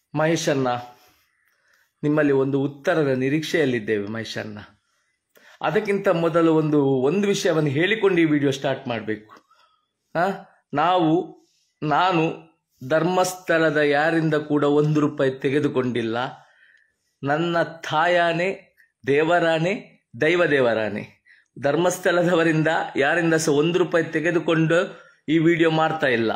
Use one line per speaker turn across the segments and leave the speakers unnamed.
ಮಹೇಶನ್ನ ನಿಮ್ಮಲ್ಲಿ ಒಂದು ಉತ್ತರದ ನಿರೀಕ್ಷೆಯಲ್ಲಿದ್ದೇವೆ ಮಹೇಶನ್ನ ಅದಕ್ಕಿಂತ ಮೊದಲು ಒಂದು ಒಂದು ವಿಷಯವನ್ನು ಹೇಳಿಕೊಂಡು ಈ ವಿಡಿಯೋ ಸ್ಟಾರ್ಟ್ ಮಾಡಬೇಕು ನಾವು ನಾನು ಧರ್ಮಸ್ಥಳದ ಯಾರಿಂದ ಕೂಡ ಒಂದು ರೂಪಾಯಿ ತೆಗೆದುಕೊಂಡಿಲ್ಲ ನನ್ನ ತಾಯಾನೆ ದೇವರಾನೆ ದೈವ ದೇವರಾನೆ ಧರ್ಮಸ್ಥಳದವರಿಂದ ಯಾರಿಂದ ಸಹ ಒಂದು ರೂಪಾಯಿ ತೆಗೆದುಕೊಂಡು ಈ ವಿಡಿಯೋ ಮಾಡ್ತಾ ಇಲ್ಲ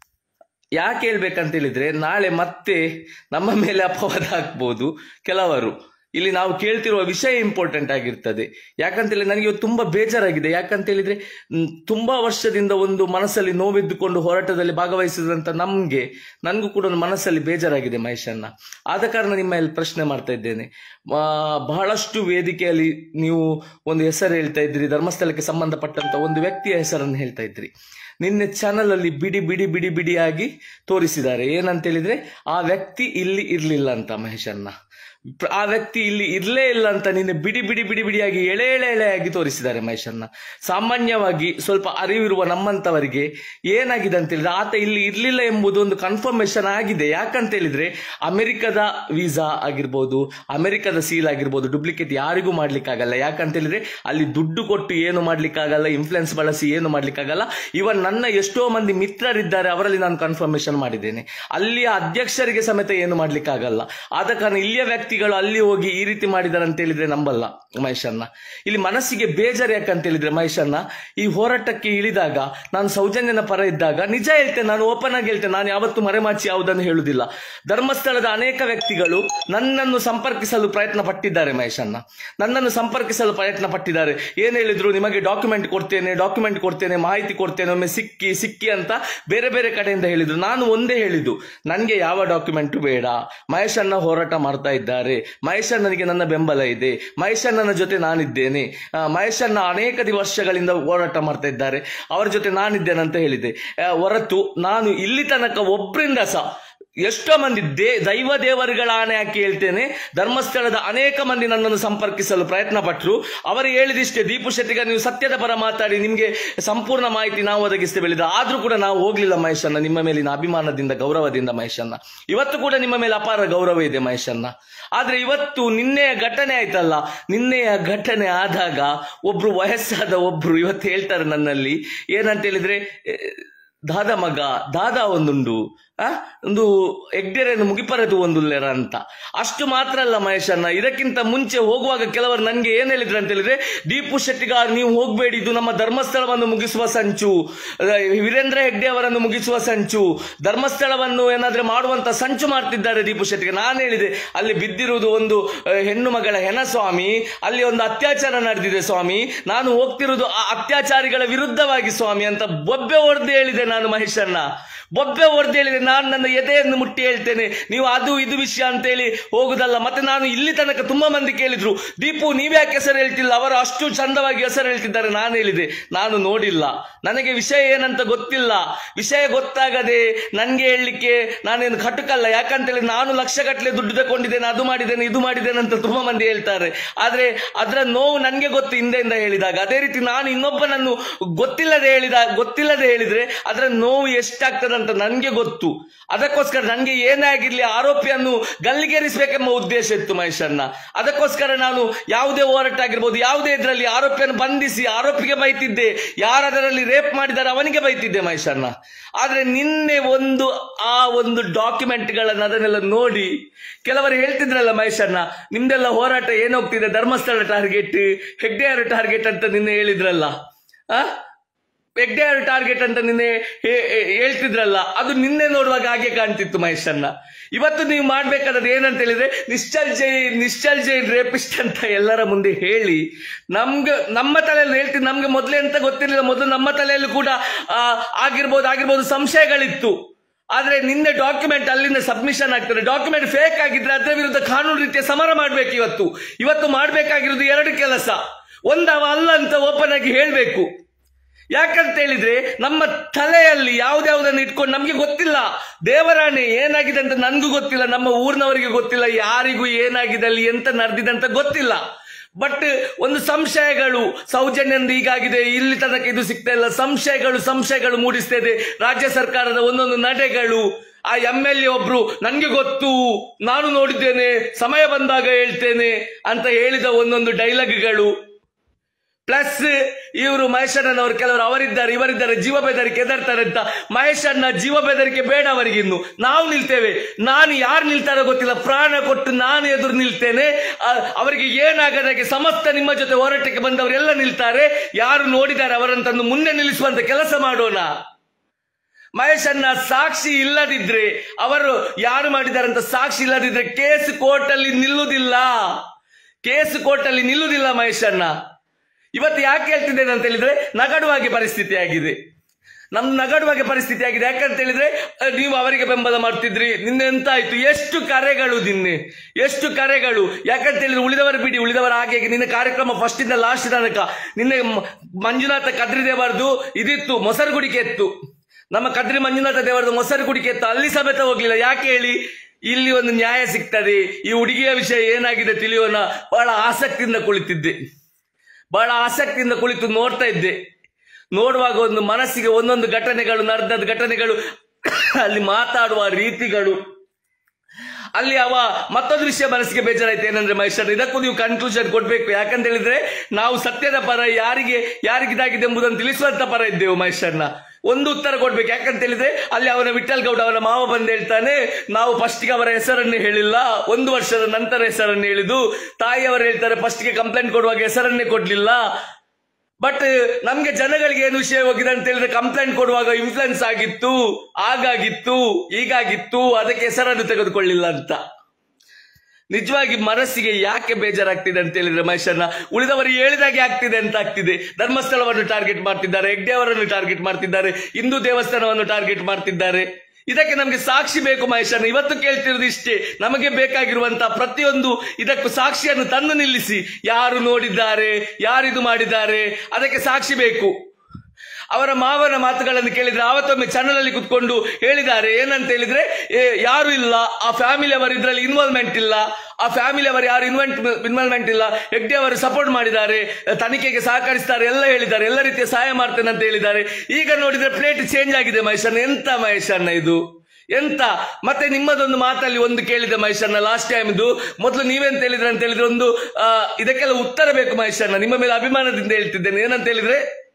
ಯಾಕೆ ಹೇಳ್ಬೇಕಂತ ಹೇಳಿದ್ರೆ ನಾಳೆ ಮತ್ತೆ ನಮ್ಮ ಮೇಲೆ ಅಪವಾದ ಹಾಕ್ಬೋದು ಕೆಲವರು ಇಲ್ಲಿ ನಾವು ಕೇಳ್ತಿರುವ ವಿಷಯ ಇಂಪಾರ್ಟೆಂಟ್ ಆಗಿರ್ತದೆ ಯಾಕಂತೇಳಿ ನನಗೆ ಇವತ್ತು ತುಂಬಾ ಬೇಜಾರಾಗಿದೆ ಯಾಕಂತ ಹೇಳಿದ್ರೆ ಮ್, ತುಂಬಾ ವರ್ಷದಿಂದ ಒಂದು ಮನಸ್ಸಲ್ಲಿ ನೋವಿದ್ದುಕೊಂಡು ಹೋರಾಟದಲ್ಲಿ ಭಾಗವಹಿಸಿದಂತ ನಮ್ಗೆ ನನಗೂ ಕೂಡ ಒಂದು ಮನಸ್ಸಲ್ಲಿ ಬೇಜಾರಾಗಿದೆ ಮಹೇಶನ್ನ ಆದ ಕಾರಣ ನಿಮ್ಮ ಇಲ್ಲಿ ಪ್ರಶ್ನೆ ಮಾಡ್ತಾ ಇದ್ದೇನೆ ಆ, ಬಹಳಷ್ಟು ವೇದಿಕೆಯಲ್ಲಿ ನೀವು ಒಂದು ಹೆಸರು ಹೇಳ್ತಾ ಇದ್ರಿ ಧರ್ಮಸ್ಥಳಕ್ಕೆ ಸಂಬಂಧಪಟ್ಟಂತ ಒಂದು ವ್ಯಕ್ತಿಯ ಹೆಸರನ್ನು ಹೇಳ್ತಾ ಇದ್ರಿ ನಿನ್ನೆ ಚಾನಲ್ ಅಲ್ಲಿ ಬಿಡಿ ಬಿಡಿ ಬಿಡಿ ಬಿಡಿಯಾಗಿ ತೋರಿಸಿದ್ದಾರೆ ಏನಂತ ಹೇಳಿದ್ರೆ ಆ ವ್ಯಕ್ತಿ ಇಲ್ಲಿ ಇರ್ಲಿಲ್ಲ ಅಂತ ಮಹೇಶನ್ನ ಪ್ರ- ಆ ವ್ಯಕ್ತಿ ಇಲ್ಲಿ ಇರ್ಲೇ ಇಲ್ಲ ಅಂತ ನಿನ್ನೆ ಬಿಡಿ ಬಿಡಿ ಬಿಡಿ ಬಿಡಿಯಾಗಿ ಎಳೆ ಎಳೆ ಎಳೆಯಾಗಿ ತೋರಿಸಿದ್ದಾರೆ ಮಹೇಶನ್ನ ಸಾಮಾನ್ಯವಾಗಿ ಸ್ವಲ್ಪ ಅರಿವಿರುವ ನಮ್ಮಂತವರಿಗೆ ಏನಾಗಿದೆ ಅಂತ ಹೇಳಿದ್ರೆ ಆತ ಇಲ್ಲಿ ಇರ್ಲಿಲ್ಲ ಎಂಬುದು ಒಂದು ಕನ್ಫರ್ಮೇಶನ್ ಆಗಿದೆ ಯಾಕಂತ ಹೇಳಿದ್ರೆ ಅಮೆರಿಕದ ವೀಸಾ ಆಗಿರ್ಬೋದು ಅಮೆರಿಕದ ಸೀಲ್ ಆಗಿರ್ಬೋದು ಡೂಪ್ಲಿಕೇಟ್ ಯಾರಿಗೂ ಮಾಡ್ಲಿಕ್ಕಾಗಲ್ಲ ಯಾಕಂತ ಹೇಳಿದ್ರೆ ಅಲ್ಲಿ ದುಡ್ಡು ಕೊಟ್ಟು ಏನು ಮಾಡ್ಲಿಕ್ಕಾಗಲ್ಲ ಇನ್ಫ್ಲುಯೆನ್ಸ್ ಬಳಸಿ ಏನು ಮಾಡ್ಲಿಕ್ಕಾಗಲ್ಲ ಇವನ್ ನನ್ನ ಎಷ್ಟೋ ಮಂದಿ ಮಿತ್ರರಿದ್ದಾರೆ ಅವರಲ್ಲಿ ನಾನು ಕನ್ಫರ್ಮೇಶನ್ ಮಾಡಿದ್ದೇನೆ ಅಲ್ಲಿಯ ಅಧ್ಯಕ್ಷರಿಗೆ ಸಮೇತ ಏನು ಮಾಡ್ಲಿಕ್ಕಾಗಲ್ಲ ಆದ ಕಾರಣ ಇಲ್ಲಿಯ ವ್ಯಕ್ತಿಗಳು ಅಲ್ಲಿ ಹೋಗಿ ಈ ರೀತಿ ಮಾಡಿದ್ದಾರೆ ಅಂತ ಹೇಳಿದ್ರೆ ನಂಬಲ್ಲ ಮಹೇಶನ್ನ ಇಲ್ಲಿ ಮನಸ್ಸಿಗೆ ಬೇಜಾರು ಯಾಕಂತ ಹೇಳಿದ್ರೆ ಮಹೇಶನ್ನ ಈ ಹೋರಾಟಕ್ಕೆ ಇಳಿದಾಗ ನಾನು ಸೌಜನ್ಯನ ಪರ ಇದ್ದಾಗ ನಿಜ ಹೇಳ್ತೇನೆ ನಾನು ಓಪನ್ ಆಗಿ ಹೇಳ್ತೇನೆ ನಾನು ಯಾವತ್ತೂ ಮರೆಮಾಚಿ ಯಾವುದನ್ನು ಹೇಳುದಿಲ್ಲ ಧರ್ಮಸ್ಥಳದ ಅನೇಕ ವ್ಯಕ್ತಿಗಳು ನನ್ನನ್ನು ಸಂಪರ್ಕಿಸಲು ಪ್ರಯತ್ನ ಪಟ್ಟಿದ್ದಾರೆ ಮಹೇಶನ್ನ ನನ್ನನ್ನು ಸಂಪರ್ಕಿಸಲು ಪ್ರಯತ್ನ ಪಟ್ಟಿದ್ದಾರೆ ಏನ್ ಹೇಳಿದ್ರು ನಿಮಗೆ ಡಾಕ್ಯುಮೆಂಟ್ ಕೊಡ್ತೇನೆ ಡಾಕ್ಯುಮೆಂಟ್ ಕೊಡ್ತೇನೆ ಮಾಹಿತಿ ಕೊಡ್ತೇನೆ ಒಮ್ಮೆ ಸಿಕ್ಕಿ ಸಿಕ್ಕಿ ಅಂತ ಬೇರೆ ಬೇರೆ ಕಡೆಯಿಂದ ಹೇಳಿದ್ರು ನಾನು ಒಂದೇ ಹೇಳಿದ್ದು ನನಗೆ ಯಾವ ಡಾಕ್ಯುಮೆಂಟ್ ಬೇಡ ಮಹೇಶ್ ಅಣ್ಣ ಹೋರಾಟ ಮಾಡ್ತಾ ಇದ್ದಾರೆ ಮಹೇಶ್ ಅಣ್ಣನಿಗೆ ನನ್ನ ಬೆಂಬಲ ಇದೆ ಮಹೇಶ್ ಅಣ್ಣನ ಜೊತೆ ನಾನಿದ್ದೇನೆ ಆ, ಮಹೇಶ್ ಅಣ್ಣ ಅನೇಕ ದಿ- ವರ್ಷಗಳಿಂದ ಹೋರಾಟ ಮಾಡ್ತಾ ಇದ್ದಾರೆ ಅವರ ಜೊತೆ ನಾನಿದ್ದೇನೆ ಅಂತ ಹೇಳಿದೆ ಆ, ಹೊರತು ನಾನು ಇಲ್ಲಿ ತನಕ ಒಬ್ಬರಿಂದ ಸಹ ಎಷ್ಟೋ ಮಂದಿ ದೇ ದೈವ ದೇವರುಗಳ ಆಣೆ ಹಾಕಿ ಹೇಳ್ತೇನೆ ಧರ್ಮಸ್ಥಳದ ಅನೇಕ ಮಂದಿ ನನ್ನನ್ನು ಸಂಪರ್ಕಿಸಲು ಪ್ರಯತ್ನ ಪಟ್ಟರು ಅವರು ಹೇಳಿದಿಷ್ಟೇ ದೀಪು ಶೆಟ್ಟಿಗ ನೀವು ಸತ್ಯದ ಪರ ಮಾತಾಡಿ ನಿಮ್ಗೆ ಸಂಪೂರ್ಣ ಮಾಹಿತಿ ನಾವು ಒದಗಿಸ್ತೇವೆ ಹೇಳಿದ ಆದ್ರೂ ಕೂಡ ನಾವು ಹೋಗ್ಲಿಲ್ಲ ಮಹೇಶನ್ನ ನಿಮ್ಮ ಮೇಲಿನ ಅಭಿಮಾನದಿಂದ ಗೌರವದಿಂದ ಮಹೇಶನ್ನ ಇವತ್ತು ಕೂಡ ನಿಮ್ಮ ಮೇಲೆ ಅಪಾರ ಗೌರವ ಇದೆ ಮಹೇಶನ್ನ ಆದ್ರೆ ಇವತ್ತು ನಿನ್ನೆಯ ಘಟನೆ ಆಯ್ತಲ್ಲ ನಿನ್ನೆಯ ಘಟನೆ ಆದಾಗ ಒಬ್ರು ವಯಸ್ಸಾದ ಒಬ್ರು ಇವತ್ತು ಹೇಳ್ತಾರೆ ನನ್ನಲ್ಲಿ ಏನಂತ ಹೇಳಿದ್ರೆ ಎ, ದಾದ ಮಗ ದಾದ ಒಂದುಂಡು ಆ ಒಂದು ಎಗ್ಡೆರೆಯನ್ನು ಮುಗಿಪರದು ಒಂದು ಲೆರ ಅಂತ ಅಷ್ಟು ಮಾತ್ರ ಅಲ್ಲ ಮಹೇಶನ್ನ ಇದಕ್ಕಿಂತ ಮುಂಚೆ ಹೋಗುವಾಗ ಕೆಲವರು ನನ್ಗೆ ಏನ್ ಹೇಳಿದ್ರು ಅಂತ ಹೇಳಿದ್ರೆ ದೀಪು ಶೆಟ್ಟಿಗಾರ್ ನೀವು ಹೋಗ್ಬೇಡಿ ಇದು ನಮ್ಮ ಧರ್ಮಸ್ಥಳವನ್ನು ಮುಗಿಸುವ ಸಂಚು ಅಹ್, ವೀರೇಂದ್ರ ಹೆಗ್ಡೆ ಅವರನ್ನು ಮುಗಿಸುವ ಸಂಚು ಧರ್ಮಸ್ಥಳವನ್ನು ಏನಾದ್ರೆ ಮಾಡುವಂತ ಸಂಚು ಮಾಡ್ತಿದ್ದಾರೆ ದೀಪು ಶೆಟ್ಟಿಗೆ ನಾನು ಹೇಳಿದೆ ಅಲ್ಲಿ ಬಿದ್ದಿರುವುದು ಒಂದು ಅಹ್, ಹೆಣ್ಣು ಮಗಳ ಹೆಣ ಸ್ವಾಮಿ ಅಲ್ಲಿ ಒಂದು ಅತ್ಯಾಚಾರ ನಡೆದಿದೆ ಸ್ವಾಮಿ ನಾನು ಹೋಗ್ತಿರುವುದು ಆ ಅತ್ಯಾಚಾರಿಗಳ ವಿರುದ್ಧವಾಗಿ ಸ್ವಾಮಿ ಅಂತ ಬೊಬ್ಬೆ ಹೊಡೆದು ಹೇಳಿದೆ ನಾನು ಮಹೇಶಣ್ಣ ಬೊಬ್ಬೆ ಹೊಡೆದು ಹೇಳಿದೆ ನಾನು ನನ್ನ ಎದೆಯನ್ನು ಮುಟ್ಟಿ ಹೇಳ್ತೇನೆ ನೀವು ಅದು ಇದು ವಿಷಯ ಅಂತೇಳಿ ಹೋಗುದಲ್ಲ ಮತ್ತೆ ನಾನು ಇಲ್ಲಿ ತನಕ ತುಂಬಾ ಮಂದಿ ಕೇಳಿದ್ರು ದೀಪು ನೀವ್ಯಾಕೆ ಹೆಸರು ಹೇಳ್ತಿಲ್ಲ ಅವರು ಅಷ್ಟು ಚಂದವಾಗಿ ಹೆಸರು ಹೇಳ್ತಿದ್ದಾರೆ ನಾನು ಹೇಳಿದೆ ನಾನು ನೋಡಿಲ್ಲ ನನಗೆ ವಿಷಯ ಏನಂತ ಗೊತ್ತಿಲ್ಲ ವಿಷಯ ಗೊತ್ತಾಗದೆ ನನ್ಗೆ ಹೇಳಲಿಕ್ಕೆ ನಾನೇನು ಕಟುಕಲ್ಲ ಯಾಕಂತೇಳಿ ನಾನು ಲಕ್ಷಗಟ್ಟಲೆ ದುಡ್ಡು ತಗೊಂಡಿದ್ದೇನೆ ಅದು ಮಾಡಿದ್ದೇನೆ ಇದು ಮಾಡಿದ್ದೇನೆ ಅಂತ ತುಂಬಾ ಮಂದಿ ಹೇಳ್ತಾರೆ ಆದ್ರೆ ಅದರ ನೋವು ನನ್ಗೆ ಗೊತ್ತು ಹಿಂದೆಯಿಂದ ಹೇಳಿದಾಗ ಅದೇ ರೀತಿ ನಾನು ಇನ್ನೊಬ್ಬನನ್ನು ಗೊತ್ತಿಲ್ಲದೆ ಹೇಳಿದ ಗೊತ್ತಿಲ್ಲದೆ ಹೇಳಿದ್ರೆ ಅದರ ನೋವು ಎಷ್ಟಾಗ್ತದೆ ಅಂತ ನನ್ಗೆ ಗೊತ್ತು ಅದಕ್ಕೋಸ್ಕರ ನನ್ಗೆ ಏನೇ ಆಗಿರ್ಲಿ ಆರೋಪಿಯನ್ನು ಗಲ್ಲಿಗೇರಿಸಬೇಕೆಂಬ ಉದ್ದೇಶ ಇತ್ತು ಮಹೇಶನ್ನ ಅದಕ್ಕೋಸ್ಕರ ನಾನು ಯಾವುದೇ ಹೋರಾಟ ಆಗಿರ್ಬೋದು ಯಾವುದೇ ಇದರಲ್ಲಿ ಆರೋಪಿಯನ್ನು ಬಂಧಿಸಿ ಆರೋಪಿಗೆ ಬೈತಿದ್ದೆ ಯಾರದರಲ್ಲಿ ರೇಪ್ ಮಾಡಿದ್ದಾರೆ ಅವನಿಗೆ ಬೈತಿದ್ದೆ ಮಹೇಶನ್ನ ಆದ್ರೆ ನಿನ್ನೆ ಒಂದು ಆ ಒಂದು ಡಾಕ್ಯುಮೆಂಟ್ಗಳನ್ನ ಅದನ್ನೆಲ್ಲ ನೋಡಿ ಕೆಲವರು ಹೇಳ್ತಿದ್ರಲ್ಲ ಮಹೇಶನ್ನ ನಿಮ್ದೆಲ್ಲ ಹೋರಾಟ ಏನೋಗ್ತಿದೆ ಧರ್ಮಸ್ಥಳ ಟಾರ್ಗೆಟ್ ಹೆಗ್ಡೆಯರ ಟಾರ್ಗೆಟ್ ಅಂತ ನಿನ್ನೆ ಹೇಳಿದ್ರಲ್ಲ ಆ ಹೆಗ್ಡೆಯರ ಟಾರ್ಗೆಟ್ ಅಂತ ನಿನ್ನೆ ಹೇ- ಹೇ- ಹೇಳ್ತಿದ್ರಲ್ಲ ಅದು ನಿನ್ನೆ ನೋಡುವಾಗ ಹಾಗೆ ಕಾಣ್ತಿತ್ತು ಮಹೇಶನ್ನ ಇವತ್ತು ನೀವು ಮಾಡ್ಬೇಕಾದ್ರೆ ಏನಂತ ಹೇಳಿದ್ರೆ ನಿಶ್ಚಲ್ ಜೈನ್ ನಿಶ್ಚಲ್ ಜೈನ್ ರೇಪಿಸ್ಟ್ ಅಂತ ಎಲ್ಲರ ಮುಂದೆ ಹೇಳಿ ನಮ್ಗೆ ನಮ್ಮ ತಲೆಯಲ್ಲಿ ಹೇಳ್ತೀನಿ ನಮ್ಗೆ ಮೊದಲೇ ಅಂತ ಗೊತ್ತಿರಲಿಲ್ಲ ಮೊದಲು ನಮ್ಮ ತಲೆಯಲ್ಲಿ ಕೂಡ ಆ, ಆಗಿರ್ಬೋದು ಆಗಿರ್ಬೋದು ಸಂಶಯಗಳಿತ್ತು ಆದ್ರೆ ನಿನ್ನೆ ಡಾಕ್ಯುಮೆಂಟ್ ಅಲ್ಲಿಂದ ಸಬ್ಮಿಷನ್ ಆಗ್ತದೆ ಡಾಕ್ಯುಮೆಂಟ್ ಫೇಕ್ ಆಗಿದ್ರೆ ಅದರ ವಿರುದ್ಧ ಕಾನೂನು ರೀತಿಯ ಸಮರ ಮಾಡ್ಬೇಕು ಇವತ್ತು ಇವತ್ತು ಮಾಡ್ಬೇಕಾಗಿರೋದು ಎರಡು ಕೆಲಸ ಒಂದವ ಅಲ್ಲ ಅಂತ ಓಪನ್ ಆಗಿ ಹೇಳ್ಬೇಕು ಯಾಕಂತ ಹೇಳಿದ್ರೆ ನಮ್ಮ ತಲೆಯಲ್ಲಿ ಯಾವ್ದ್ಯಾವ್ದನ್ನು ಇಟ್ಕೊಂಡು ನಮ್ಗೆ ಗೊತ್ತಿಲ್ಲ ದೇವರಾಣೆ ಏನಾಗಿದೆ ಅಂತ ನನ್ಗೂ ಗೊತ್ತಿಲ್ಲ ನಮ್ಮ ಊರಿನವರಿಗೆ ಗೊತ್ತಿಲ್ಲ ಯಾರಿಗೂ ಏನಾಗಿದೆ ಅಲ್ಲಿ ಎಂತ ನಡೆದಿದೆ ಅಂತ ಗೊತ್ತಿಲ್ಲ ಬಟ್ ಒಂದು ಸಂಶಯಗಳು ಸೌಜನ್ಯಂದು ಹೀಗಾಗಿದೆ ಇಲ್ಲಿ ತನಕ ಇದು ಸಿಗ್ತಾ ಇಲ್ಲ ಸಂಶಯಗಳು ಸಂಶಯಗಳು ಮೂಡಿಸ್ತಾ ಇದೆ ರಾಜ್ಯ ಸರ್ಕಾರದ ಒಂದೊಂದು ನಡೆಗಳು ಆ ಎಂ ಎಲ್ ಎ ಒಬ್ರು ನನ್ಗೆ ಗೊತ್ತು ನಾನು ನೋಡಿದ್ದೇನೆ ಸಮಯ ಬಂದಾಗ ಹೇಳ್ತೇನೆ ಅಂತ ಹೇಳಿದ ಒಂದೊಂದು ಡೈಲಾಗ್ಗಳು ಪ್ಲಸ್ ಇವರು ಮಹೇಶಣ್ಣನವರು ಕೆಲವರು ಅವರಿದ್ದಾರೆ ಇವರಿದ್ದಾರೆ ಜೀವ ಬೆದರಿಕೆ ಎದರ್ತಾರೆ ಅಂತ ಮಹೇಶಣ್ಣ ಜೀವ ಬೆದರಿಕೆ ಬೇಡ ಅವರಿಗಿನ್ನು ನಾವು ನಿಲ್ತೇವೆ ನಾನು ಯಾರು ನಿಲ್ತಾರೋ ಗೊತ್ತಿಲ್ಲ ಪ್ರಾಣ ಕೊಟ್ಟು ನಾನು ಎದುರು ನಿಲ್ತೇನೆ ಆ, ಅವರಿಗೆ ಏನಾಗದಾಗೆ ಸಮಸ್ತ ನಿಮ್ಮ ಜೊತೆ ಹೋರಾಟಕ್ಕೆ ಬಂದವರೆಲ್ಲ ನಿಲ್ತಾರೆ ಯಾರು ನೋಡಿದ್ದಾರೆ ಅವರನ್ನು ಮುಂದೆ ನಿಲ್ಲಿಸುವಂತ ಕೆಲಸ ಮಾಡೋಣ ಮಹೇಶಣ್ಣ ಸಾಕ್ಷಿ ಇಲ್ಲದಿದ್ರೆ ಅವರು ಯಾರು ಮಾಡಿದಾರಂತ ಸಾಕ್ಷಿ ಇಲ್ಲದಿದ್ರೆ ಕೇಸ್ ಕೋರ್ಟ್ ಅಲ್ಲಿ ನಿಲ್ಲುವುದಿಲ್ಲ ಕೇಸ್ ಕೋರ್ಟ್ ಅಲ್ಲಿ ನಿಲ್ಲುವುದಿಲ್ಲ ಮಹೇಶಣ್ಣ ಇವತ್ತು ಯಾಕೆ ಹೇಳ್ತಿದ್ದೇನೆ ಅಂತ ಹೇಳಿದ್ರೆ ನಗಡುವಾಗಿ ಪರಿಸ್ಥಿತಿ ಆಗಿದೆ ನಮ್ ನಗಡುವಾಗಿ ಪರಿಸ್ಥಿತಿ ಆಗಿದೆ ಯಾಕಂತ ಹೇಳಿದ್ರೆ ಅಹ್, ನೀವು ಅವರಿಗೆ ಬೆಂಬಲ ಮಾಡ್ತಿದ್ರಿ ನಿನ್ನೆ ಎಂತ ಆಯ್ತು ಎಷ್ಟು ಕರೆಗಳು ನಿನ್ನೆ ಎಷ್ಟು ಕರೆಗಳು ಯಾಕಂತ ಹೇಳಿದ್ರೆ ಉಳಿದವರು ಬಿಡಿ ಉಳಿದವರ ಹಾಗೆ ನಿನ್ನೆ ಕಾರ್ಯಕ್ರಮ ಫಸ್ಟ್ ಇಂದ ಲಾಸ್ಟ್ ತನಕ ನಿನ್ನೆ ಮ- ಮಂಜುನಾಥ ಕದ್ರಿ ದೇವರದು ಇದಿತ್ತು ಮೊಸರುಗುಡಿಕೆ ಇತ್ತು ನಮ್ಮ ಕದ್ರಿ ಮಂಜುನಾಥ ದೇವರದು ಮೊಸರುಗುಡಿಕೆ ಇತ್ತು ಅಲ್ಲಿ ಸಮೇತ ಹೋಗ್ಲಿಲ್ಲ ಯಾಕೆ ಹೇಳಿ ಇಲ್ಲಿ ಒಂದು ನ್ಯಾಯ ಸಿಗ್ತದೆ ಈ ಹುಡುಗಿಯ ವಿಷಯ ಏನಾಗಿದೆ ತಿಳಿಯೋಣ ಬಹಳ ಆಸಕ್ತಿಯಿಂದ ಕುಳಿತಿದ್ದೆ ಬಹಳ ಆಸಕ್ತಿಯಿಂದ ಕುಳಿತು ನೋಡ್ತಾ ಇದ್ದೆ ನೋಡುವಾಗ ಒಂದು ಮನಸ್ಸಿಗೆ ಒಂದೊಂದು ಘಟನೆಗಳು ನಡೆದ ಘಟನೆಗಳು ಅಲ್ಲಿ ಮಾತಾಡುವ ರೀತಿಗಳು ಅಲ್ಲಿ ಅವ ಮತ್ತೊಂದು ವಿಷಯ ಮನಸ್ಸಿಗೆ ಬೇಜಾರಾಯ್ತು ಏನಂದ್ರೆ ಮಹೇಶ್ವರ ಇದಕ್ಕೂ ನೀವು ಕನ್ಕ್ಲೂಷನ್ ಕೊಡ್ಬೇಕು ಯಾಕಂತ ಹೇಳಿದ್ರೆ ನಾವು ಸತ್ಯದ ಪರ ಯಾರಿಗೆ ಯಾರಿಗಿದಾಗಿದೆ ಎಂಬುದನ್ನು ತಿಳಿಸುವಂತ ಪರ ಇದ್ದೆವು ಮಹೇಶ್ವರನ ಒಂದು ಉತ್ತರ ಕೊಡ್ಬೇಕು ಯಾಕಂತ ಹೇಳಿದ್ರೆ ಅಲ್ಲಿ ಅವನ ವಿಠಲ್ ಗೌಡ ಅವನ ಮಾವ ಬಂದು ಹೇಳ್ತಾನೆ ನಾವು ಫಸ್ಟ್ಗೆ ಅವರ ಹೆಸರನ್ನು ಹೇಳಿಲ್ಲ ಒಂದು ವರ್ಷದ ನಂತರ ಹೆಸರನ್ನು ಹೇಳಿದ್ದು ತಾಯಿಯವರು ಹೇಳ್ತಾರೆ ಫಸ್ಟ್ಗೆ ಕಂಪ್ಲೇಂಟ್ ಕೊಡುವಾಗ ಹೆಸರನ್ನೇ ಕೊಡ್ಲಿಲ್ಲ ಬಟ್ ನಮ್ಗೆ ಜನಗಳಿಗೆ ಏನು ವಿಷಯ ಹೋಗಿದೆ ಅಂತ ಹೇಳಿದ್ರೆ ಕಂಪ್ಲೇಂಟ್ ಕೊಡುವಾಗ ಇನ್ಫ್ಲುಯೆನ್ಸ್ ಆಗಿತ್ತು ಆಗಾಗಿತ್ತು ಈಗಾಗಿತ್ತು ಅದಕ್ಕೆ ಹೆಸರನ್ನು ತೆಗೆದುಕೊಳ್ಳಿಲ್ಲ ಅಂತ ನಿಜವಾಗಿ ಮನಸ್ಸಿಗೆ ಯಾಕೆ ಬೇಜಾರಾಗ್ತಿದೆ ಅಂತ ಹೇಳಿದ್ರೆ ಮಹೇಶನ್ನ ಉಳಿದವರು ಹೇಳಿದಾಗೆ ಆಗ್ತಿದೆ ಅಂತ ಆಗ್ತಿದೆ ಧರ್ಮಸ್ಥಳವನ್ನು ಟಾರ್ಗೆಟ್ ಮಾಡ್ತಿದ್ದಾರೆ ಹೆಗ್ಡೆ ಅವರನ್ನು ಟಾರ್ಗೆಟ್ ಮಾಡ್ತಿದ್ದಾರೆ ಹಿಂದೂ ದೇವಸ್ಥಾನವನ್ನು ಟಾರ್ಗೆಟ್ ಮಾಡ್ತಿದ್ದಾರೆ ಇದಕ್ಕೆ ನಮಗೆ ಸಾಕ್ಷಿ ಬೇಕು ಮಹೇಶನ್ನ ಇವತ್ತು ಕೇಳ್ತಿರೋದು ಇಷ್ಟೇ ನಮಗೆ ಬೇಕಾಗಿರುವಂತಹ ಪ್ರತಿಯೊಂದು ಇದಕ್ಕೂ ಸಾಕ್ಷಿಯನ್ನು ತಂದು ನಿಲ್ಲಿಸಿ ಯಾರು ನೋಡಿದ್ದಾರೆ ಯಾರಿದು ಮಾಡಿದ್ದಾರೆ ಅದಕ್ಕೆ ಸಾಕ್ಷಿ ಬೇಕು ಅವರ ಮಾವನ ಮಾತುಗಳನ್ನು ಕೇಳಿದ್ರೆ ಆವತ್ತೊಮ್ಮೆ ಚಾನಲ್ ಅಲ್ಲಿ ಕುತ್ಕೊಂಡು ಹೇಳಿದ್ದಾರೆ ಏನಂತ ಹೇಳಿದ್ರೆ ಏ, ಯಾರು ಇಲ್ಲ ಆ ಫ್ಯಾಮಿಲಿ ಅವರು ಇದ್ರಲ್ಲಿ ಇನ್ವಾಲ್ವ್ಮೆಂಟ್ ಇಲ್ಲ ಆ ಫ್ಯಾಮಿಲಿ ಅವರು ಯಾರು ಇನ್ವೆಂಟ್ ಇನ್ವಾಲ್ವ್ಮೆಂಟ್ ಇಲ್ಲ ಹೆಗ್ಡೆ ಅವರು ಸಪೋರ್ಟ್ ಮಾಡಿದ್ದಾರೆ ತನಿಖೆಗೆ ಸಹಕರಿಸ್ತಾರೆ ಎಲ್ಲ ಹೇಳಿದ್ದಾರೆ ಎಲ್ಲ ರೀತಿಯ ಸಹಾಯ ಮಾಡ್ತೇನೆ ಅಂತ ಹೇಳಿದ್ದಾರೆ ಈಗ ನೋಡಿದ್ರೆ ಪ್ಲೇಟ್ ಚೇಂಜ್ ಆಗಿದೆ ಮಹೇಶಣ್ಣ ಎಂತ ಮಹೇಶಣ್ಣ ಇದು ಎಂತ ಮತ್ತೆ ನಿಮ್ಮದೊಂದು ಮಾತಲ್ಲಿ ಒಂದು ಕೇಳಿದೆ ಮಹೇಶಣ್ಣ ಲಾಸ್ಟ್ ಟೈಮ್ ಇದು ಮೊದಲು ನೀವೆಂತ ಹೇಳಿದ್ರೆ ಅಂತ ಹೇಳಿದ್ರೆ ಒಂದು ಆ, ಇದಕ್ಕೆಲ್ಲ ಉತ್ತರ ಬೇಕು ಮಹೇಶಣ್ಣ ನಿಮ್ಮ ಮೇಲೆ ಅಭಿಮಾನದಿಂದ ಹೇಳ್ತಿದ್ದೇನೆ ಏನಂತ ಹೇಳಿದ್ರೆ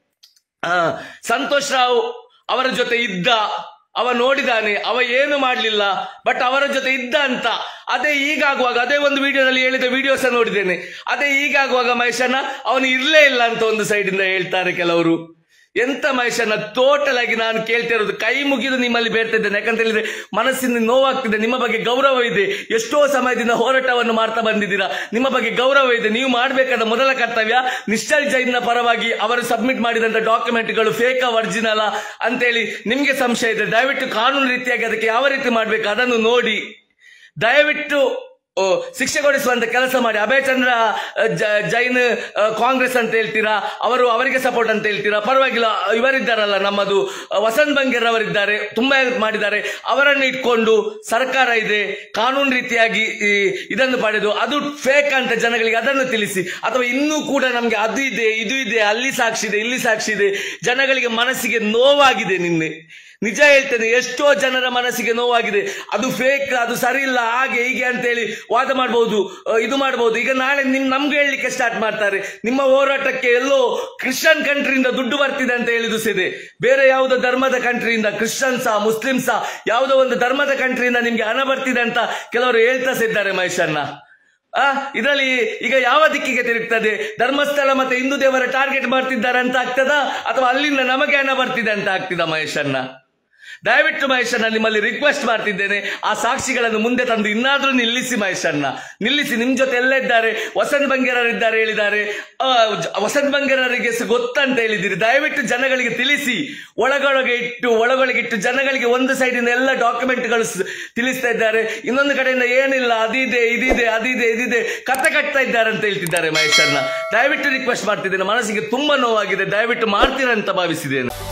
ಆ, ಸಂತೋಷ್ ರಾವ್ ಅವರ ಜೊತೆ ಇದ್ದ ಅವ ನೋಡಿದಾನೆ ಅವ ಏನು ಮಾಡ್ಲಿಲ್ಲ ಬಟ್ ಅವರ ಜೊತೆ ಇದ್ದ ಅಂತ ಅದೇ ಈಗಾಗುವಾಗ ಅದೇ ಒಂದು ವಿಡಿಯೋದಲ್ಲಿ ಹೇಳಿದ ವಿಡಿಯೋಸ್ ನೋಡಿದ್ದೇನೆ ಅದೇ ಈಗಾಗುವಾಗ ಮಹೇಶಣ್ಣ ಅವನು ಇರ್ಲೇ ಇಲ್ಲ ಅಂತ ಒಂದು ಸೈಡ್ ಇಂದ ಹೇಳ್ತಾರೆ ಕೆಲವರು ಎಂತ ಮಹೇಶಣ್ಣ ಟೋಟಲ್ ಆಗಿ ನಾನು ಕೇಳ್ತಿರೋದು ಕೈ ಮುಗಿದು ನಿಮ್ಮಲ್ಲಿ ಬೇಡ್ತಾ ಇದ್ದೇನೆ ಯಾಕಂತ ಹೇಳಿದ್ರೆ ಮನಸ್ಸಿನ ನೋವಾಗ್ತಿದೆ ನಿಮ್ಮ ಬಗ್ಗೆ ಗೌರವ ಇದೆ ಎಷ್ಟೋ ಸಮಯದಿಂದ ಹೋರಾಟವನ್ನು ಮಾಡ್ತಾ ಬಂದಿದ್ದೀರಾ ನಿಮ್ಮ ಬಗ್ಗೆ ಗೌರವ ಇದೆ ನೀವು ಮಾಡಬೇಕಾದ ಮೊದಲ ಕರ್ತವ್ಯ ನಿಶ್ಚಲ್ ಜೈನ್ನ ಪರವಾಗಿ ಅವರು ಸಬ್ಮಿಟ್ ಮಾಡಿದಂತ ಡಾಕ್ಯುಮೆಂಟ್ಗಳು ಫೇಕ್ ಒರಿಜಿನಲ್ ಅಂತೇಳಿ ನಿಮ್ಗೆ ಸಂಶಯ ಇದೆ ದಯವಿಟ್ಟು ಕಾನೂನು ರೀತಿಯಾಗಿ ಅದಕ್ಕೆ ಯಾವ ರೀತಿ ಮಾಡ್ಬೇಕು ಅದನ್ನು ನೋಡಿ ದಯವಿಟ್ಟು ಓ, ಶಿಕ್ಷೆ ಕೊಡಿಸುವಂತ ಕೆಲಸ ಮಾಡಿ ಅಭಯ ಚಂದ್ರ ಅ, ಜ- ಜೈನ್ ಅ, ಕಾಂಗ್ರೆಸ್ ಅಂತ ಹೇಳ್ತೀರಾ ಅವರು ಅವರಿಗೆ ಸಪೋರ್ಟ್ ಅಂತ ಹೇಳ್ತೀರಾ ಪರವಾಗಿಲ್ಲ ಇವರಿದ್ದಾರಲ್ಲ ನಮ್ಮದು ಅ, ವಸಂತ್ ಬಂಗೇರ್ ಅವರಿದ್ದಾರೆ ತುಂಬಾ help ಮಾಡಿದ್ದಾರೆ ಅವರನ್ನು ಇಟ್ಕೊಂಡು ಸರ್ಕಾರ ಇದೆ ಕಾನೂನು ರೀತಿಯಾಗಿ ಈ, ಇದನ್ನು ಪಡೆದು ಅದು ಫೇಕ್ ಅಂತ ಜನಗಳಿಗೆ ಅದನ್ನು ತಿಳಿಸಿ ಅಥವಾ ಇನ್ನೂ ಕೂಡ ನಮ್ಗೆ ಅದು ಇದೆ ಇದು ಇದೆ ಅಲ್ಲಿ ಸಾಕ್ಷಿ ಇದೆ ಇಲ್ಲಿ ಸಾಕ್ಷಿ ಇದೆ ಜನಗಳಿಗೆ ಮನಸ್ಸಿಗೆ ನೋವಾಗಿದೆ ನಿನ್ನೆ ನಿಜ ಹೇಳ್ತೇನೆ ಎಷ್ಟೋ ಜನರ ಮನಸ್ಸಿಗೆ ನೋವಾಗಿದೆ ಅದು ಫೇಕ್ ಅದು ಸರಿ ಇಲ್ಲ ಹಾಗೆ ಹೀಗೆ ಅಂತೇಳಿ ವಾದ ಮಾಡಬಹುದು ಇದು ಮಾಡಬಹುದು ಈಗ ನಾಳೆ ನಿಮ್ ನಮ್ಗೆ ಹೇಳಲಿಕ್ಕೆ ಸ್ಟಾರ್ಟ್ ಮಾಡ್ತಾರೆ ನಿಮ್ಮ ಹೋರಾಟಕ್ಕೆ ಎಲ್ಲೋ ಕ್ರಿಶ್ಚಿಯನ್ ಕಂಟ್ರಿಯಿಂದ ದುಡ್ಡು ಬರ್ತಿದೆ ಅಂತ ಹೇಳಿದು ಇದೆ ಬೇರೆ ಯಾವುದೋ ಧರ್ಮದ ಕಂಟ್ರಿಯಿಂದ ಕ್ರಿಶ್ಚಿಯನ್ಸ ಮುಸ್ಲಿಮ್ಸ ಯಾವುದೋ ಒಂದು ಧರ್ಮದ ಕಂಟ್ರಿಯಿಂದ ನಿಮ್ಗೆ ಹಣ ಬರ್ತಿದೆ ಅಂತ ಕೆಲವರು ಹೇಳ್ತಾ ಇದ್ದಾರೆ ಮಹೇಶಣ್ಣ ಆ ಇದರಲ್ಲಿ ಈಗ ಯಾವ ದಿಕ್ಕಿಗೆ ತಿರುಗ್ತದೆ ಧರ್ಮಸ್ಥಳ ಮತ್ತೆ ಹಿಂದೂ ದೇವರ ಟಾರ್ಗೆಟ್ ಮಾಡ್ತಿದ್ದಾರೆ ಅಂತ ಆಗ್ತದಾ ಅಥವಾ ಅಲ್ಲಿಂದ ನಮಗೆ ಹಣ ಬರ್ತಿದೆ ಅಂತ ಆಗ್ತಿದ ಮಹೇಶಣ್ಣ ದಯವಿಟ್ಟು ಮಹೇಶಣ್ಣ ನಿಮ್ಮಲ್ಲಿ ರಿಕ್ವೆಸ್ಟ್ ಮಾಡ್ತಿದ್ದೇನೆ ಆ ಸಾಕ್ಷಿಗಳನ್ನು ಮುಂದೆ ತಂದು ಇನ್ನಾದ್ರೂ ನಿಲ್ಲಿಸಿ ಮಹೇಶಣ್ಣ ನಿಲ್ಲಿಸಿ ನಿಮ್ ಜೊತೆ ಎಲ್ಲ ಇದ್ದಾರೆ ವಸಂತ್ ಬಂಗೇರರಿದ್ದಾರೆ ಹೇಳಿದ್ದಾರೆ ಆ, ಜ- ವಸಂತ್ ಬಂಗೇರರಿಗೆ ಸ- ಗೊತ್ತಂತ ಹೇಳಿದಿರಿ ದಯವಿಟ್ಟು ಜನಗಳಿಗೆ ತಿಳಿಸಿ ಒಳಗೊಳಗೆ ಇಟ್ಟು ಒಳಗೊಳಗೆ ಇಟ್ಟು ಜನಗಳಿಗೆ ಒಂದು ಸೈಡಿನ ಎಲ್ಲ ಡಾಕ್ಯುಮೆಂಟ್ಗಳು ಸ್- ತಿಳಿಸ್ತಾ ಇದ್ದಾರೆ ಇನ್ನೊಂದು ಕಡೆಯಿಂದ ಏನಿಲ್ಲ ಅದಿದೆ ಇದಿದೆ ಅದಿದೆ ಇದಿದೆ ಕತೆ ಕಟ್ತಾ ಇದ್ದಾರೆ ಅಂತ ಹೇಳ್ತಿದ್ದಾರೆ ಮಹೇಶಣ್ಣ ದಯವಿಟ್ಟು ರಿಕ್ವೆಸ್ಟ್ ಮಾಡ್ತಿದ್ದೇನೆ ಮನಸ್ಸಿಗೆ ತುಂಬಾ ನೋವಾಗಿದೆ ದಯವಿಟ್ಟು ಮಾಡ್ತೀರಾ ಅಂತ ಭಾವಿಸಿದ್ದೇನೆ